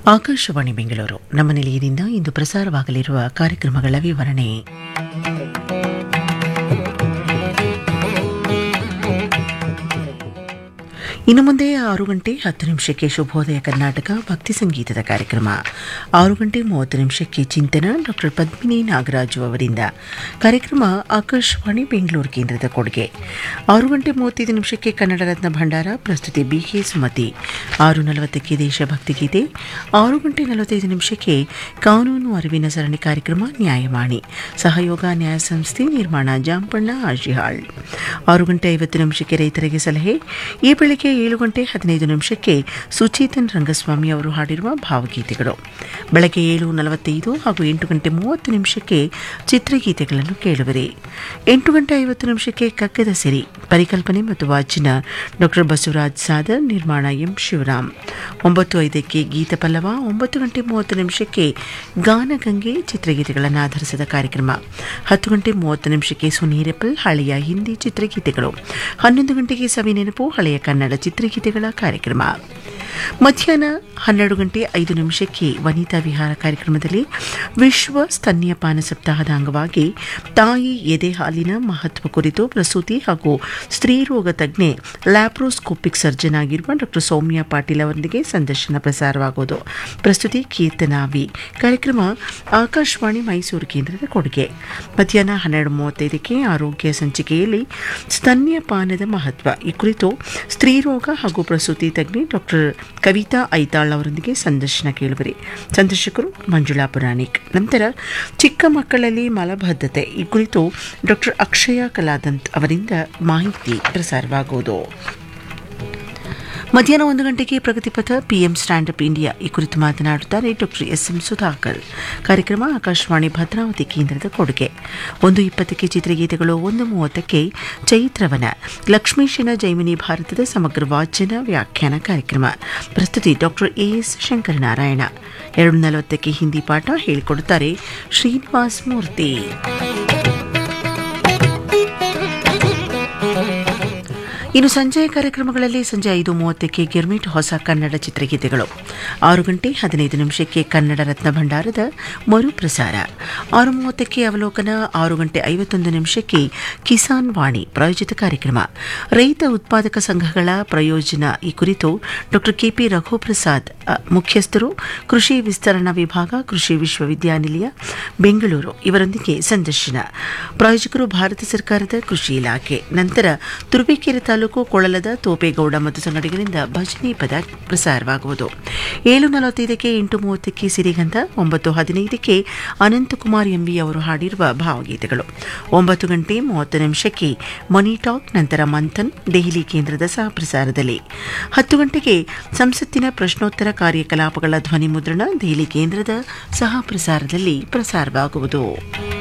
ಆಕಾಶವಾಣಿ ಬೆಂಗಳೂರು ನಮ್ಮ ನಿಲಯದಿಂದ ಇಂದು ಪ್ರಸಾರವಾಗಲಿರುವ ಕಾರ್ಯಕ್ರಮಗಳ ವಿವರಣೆ ಇನ್ನು ಮುಂದೆ ಆರು ಗಂಟೆ ಹತ್ತು ನಿಮಿಷಕ್ಕೆ ಶುಭೋದಯ ಕರ್ನಾಟಕ ಭಕ್ತಿ ಸಂಗೀತದ ಕಾರ್ಯಕ್ರಮ ಆರು ಗಂಟೆ ಮೂವತ್ತು ನಿಮಿಷಕ್ಕೆ ಚಿಂತನ ಡಾಕ್ಟರ್ ಪದ್ಮಿನಿ ನಾಗರಾಜು ಅವರಿಂದ ಕಾರ್ಯಕ್ರಮ ಆಕಾಶವಾಣಿ ಬೆಂಗಳೂರು ಕೇಂದ್ರದ ಕೊಡುಗೆ ಆರು ಗಂಟೆ ಮೂವತ್ತೈದು ನಿಮಿಷಕ್ಕೆ ಕನ್ನಡ ರತ್ನ ಭಂಡಾರ ಪ್ರಸ್ತುತಿ ಬಿಕೆ ಸುಮತಿ ಆರು ನಲವತ್ತಕ್ಕೆ ದೇಶಭಕ್ತಿ ಗೀತೆ ಆರು ಗಂಟೆ ನಲವತ್ತೈದು ನಿಮಿಷಕ್ಕೆ ಕಾನೂನು ಅರಿವಿನ ಸರಣಿ ಕಾರ್ಯಕ್ರಮ ನ್ಯಾಯವಾಣಿ ಸಹಯೋಗ ನ್ಯಾಯ ಸಂಸ್ಥೆ ನಿರ್ಮಾಣ ಜಾಂಪಣ್ಣ ಆಜಿಹಾಳ್ ಆರು ಗಂಟೆ ಐವತ್ತು ನಿಮಿಷಕ್ಕೆ ರೈತರಿಗೆ ಸಲಹೆ ಈ ಬೆಳಗ್ಗೆ ಏಳು ಗಂಟೆ ಹದಿನೈದು ನಿಮಿಷಕ್ಕೆ ಸುಚೇತನ್ ರಂಗಸ್ವಾಮಿ ಅವರು ಹಾಡಿರುವ ಭಾವಗೀತೆಗಳು ಬೆಳಗ್ಗೆ ಏಳು ನಲವತ್ತೈದು ಹಾಗೂ ಎಂಟು ಗಂಟೆ ಮೂವತ್ತು ನಿಮಿಷಕ್ಕೆ ಚಿತ್ರಗೀತೆಗಳನ್ನು ಕೇಳುವಿರಿ ಎಂಟು ಗಂಟೆ ಐವತ್ತು ನಿಮಿಷಕ್ಕೆ ಕಗ್ಗದ ಸಿರಿ ಪರಿಕಲ್ಪನೆ ಮತ್ತು ವಾಚನ ಡಾಕ್ಟರ್ ಬಸವರಾಜ್ ಸಾದರ್ ನಿರ್ಮಾಣ ಎಂ ಶಿವರಾಮ್ ಒಂಬತ್ತು ಐದಕ್ಕೆ ಗೀತ ಪಲ್ಲವ ಒಂಬತ್ತು ಗಂಟೆ ಮೂವತ್ತು ನಿಮಿಷಕ್ಕೆ ಗಾನಗಂಗೆ ಚಿತ್ರಗೀತೆಗಳನ್ನು ಆಧರಿಸಿದ ಕಾರ್ಯಕ್ರಮ ಹತ್ತು ಗಂಟೆ ಮೂವತ್ತು ನಿಮಿಷಕ್ಕೆ ಸುನೀರೆಪಲ್ ಹಳೆಯ ಹಿಂದಿ ಚಿತ್ರಗೀತೆಗಳು ಹನ್ನೊಂದು ಗಂಟೆಗೆ ಸವಿ ನೆನಪು ಹಳೆಯ ಕನ್ನಡ ಚಿತ್ರಗೀತೆಗಳ ಕಾರ್ಯಕ್ರಮ ಮಧ್ಯಾಹ್ನ ಹನ್ನೆರಡು ಗಂಟೆ ಐದು ನಿಮಿಷಕ್ಕೆ ವನಿತಾ ವಿಹಾರ ಕಾರ್ಯಕ್ರಮದಲ್ಲಿ ವಿಶ್ವ ಸ್ತನ್ಯಪಾನ ಸಪ್ತಾಹದ ಅಂಗವಾಗಿ ತಾಯಿ ಎದೆ ಹಾಲಿನ ಮಹತ್ವ ಕುರಿತು ಪ್ರಸೂತಿ ಹಾಗೂ ಸ್ತ್ರೀರೋಗ ತಜ್ಞೆ ಲ್ಯಾಪ್ರೋಸ್ಕೋಪಿಕ್ ಸರ್ಜನ್ ಆಗಿರುವ ಡಾಕ್ಟರ್ ಸೌಮ್ಯ ಪಾಟೀಲ್ ಅವರೊಂದಿಗೆ ಸಂದರ್ಶನ ಪ್ರಸಾರವಾಗುವುದು ಪ್ರಸ್ತುತಿ ಕೀರ್ತನಾ ವಿ ಕಾರ್ಯಕ್ರಮ ಆಕಾಶವಾಣಿ ಮೈಸೂರು ಕೇಂದ್ರದ ಕೊಡುಗೆ ಮಧ್ಯಾಹ್ನ ಹನ್ನೆರಡು ಮೂವತ್ತೈದಕ್ಕೆ ಆರೋಗ್ಯ ಸಂಚಿಕೆಯಲ್ಲಿ ಸ್ತನ್ಯಪಾನದ ಮಹತ್ವ ಈ ಕುರಿತು ಸ್ತ್ರೀರೋಗ ಹಾಗೂ ಪ್ರಸೂತಿ ತಜ್ಞೆ ಡಾಕ್ಟರ್ ಕವಿತಾ ಐತಾಳ್ ಅವರೊಂದಿಗೆ ಸಂದರ್ಶನ ಕೇಳುವರಿ ಸಂದರ್ಶಕರು ಮಂಜುಳಾ ಪುರಾಣಿಕ್ ನಂತರ ಚಿಕ್ಕ ಮಕ್ಕಳಲ್ಲಿ ಮಲಬದ್ಧತೆ ಈ ಕುರಿತು ಡಾಕ್ಟರ್ ಅಕ್ಷಯ ಕಲಾದಂತ್ ಅವರಿಂದ ಮಾಹಿತಿ ಪ್ರಸಾರವಾಗುವುದು ಮಧ್ಯಾಹ್ನ ಒಂದು ಗಂಟೆಗೆ Pragatipatha PM stand up India ಈ ಕುರಿತು ಮಾತನಾಡುತ್ತಾರೆ ಡಾಕ್ಟರ್ ಎಸ್ ಎಂ ಸುಧಾಕರ್ ಕಾರ್ಯಕ್ರಮ ಆಕಾಶವಾಣಿ ಭದ್ರಾವತಿ ಕೇಂದ್ರದ ಕೊಡುಗೆ ಒಂದು ಇಪ್ಪತ್ತಕ್ಕೆ ಚಿತ್ರಗೀತೆಗಳು ಒಂದು ಮೂವತ್ತಕ್ಕೆ ಚೈತ್ರವನ ಲಕ್ಷ್ಮೀಶನ ಜೈಮಿನಿ ಭಾರತದ ಸಮಗ್ರ ವಾಚನ ವ್ಯಾಖ್ಯಾನ ಕಾರ್ಯಕ್ರಮ ಪ್ರಸ್ತುತಿ ಡಾಕ್ಟರ್ ಎ ಎಸ್ ಶಂಕರನಾರಾಯಣ ಎರಡು ನಲವತ್ತಕ್ಕೆ ಹಿಂದಿ ಪಾಠ ಹೇಳಿಕೊಡುತ್ತಾರೆ ಶ್ರೀನಿವಾಸ್ ಮೂರ್ತಿ ಇನ್ನು ಸಂಜೆಯ ಕಾರ್ಯಕ್ರಮಗಳಲ್ಲಿ ಸಂಜೆ ಐದು ಮೂವತ್ತಕ್ಕೆ ಗಿರ್ಮಿಟ್ ಹೊಸ ಕನ್ನಡ ಚಿತ್ರಗೀತೆಗಳು ಆರು ಗಂಟೆ ಹದಿನೈದು ನಿಮಿಷಕ್ಕೆ ಕನ್ನಡ ರತ್ನ ಭಂಡಾರದ ಮರುಪ್ರಸಾರ ಆರು ಮೂವತ್ತಕ್ಕೆ ಅವಲೋಕನ ಆರು ಗಂಟೆ ಐವತ್ತೊಂದು ನಿಮಿಷಕ್ಕೆ ಕಿಸಾನ್ ವಾಣಿ ಪ್ರಾಯೋಜಿತ ಕಾರ್ಯಕ್ರಮ ರೈತ ಉತ್ಪಾದಕ ಸಂಘಗಳ ಪ್ರಯೋಜನ ಈ ಕುರಿತು ಡಾಕ್ಟರ್ ಕೆಪಿ ರಘುಪ್ರಸಾದ್ ಮುಖ್ಯಸ್ಥರು ಕೃಷಿ ವಿಸ್ತರಣಾ ವಿಭಾಗ ಕೃಷಿ ವಿಶ್ವವಿದ್ಯಾನಿಲಯ ಬೆಂಗಳೂರು ಇವರೊಂದಿಗೆ ಸಂದರ್ಶನ ಪ್ರಾಯೋಜಕರು ಭಾರತ ಸರ್ಕಾರದ ಕೃಷಿ ಇಲಾಖೆ ನಂತರ ತುರುವೇಕೆರೆ ತಾಲೂಕು ಕೊಳಲದ ತೋಪೇಗೌಡ ಮತ್ತು ಸಂಗಡಿಗರಿಂದ ಭಜನೆ ಪದ ಪ್ರಸಾರವಾಗುವುದು ಏಳು ನಲವತ್ತೈದಕ್ಕೆ ಎಂಟು ಮೂವತ್ತಕ್ಕೆ ಸಿರಿಗಂಧ ಒಂಬತ್ತು ಹದಿನೈದಕ್ಕೆ ಅನಂತಕುಮಾರ್ ಎಂಬಿ ಅವರು ಹಾಡಿರುವ ಭಾವಗೀತೆಗಳು ಒಂಬತ್ತು ಗಂಟೆ ಮೂವತ್ತು ನಿಮಿಷಕ್ಕೆ ಮನಿ ಟಾಕ್ ನಂತರ ಮಂಥನ್ ದೆಹಲಿ ಕೇಂದ್ರದ ಸಹ ಪ್ರಸಾರದಲ್ಲಿ ಹತ್ತು ಗಂಟೆಗೆ ಸಂಸತ್ತಿನ ಪ್ರಶ್ನೋತ್ತರ ಕಾರ್ಯಕಲಾಪಗಳ ಧ್ವನಿ ಮುದ್ರಣ ದೆಹಲಿ ಕೇಂದ್ರದ ಸಹ ಪ್ರಸಾರದಲ್ಲಿ ಪ್ರಸಾರವಾಗುವುದು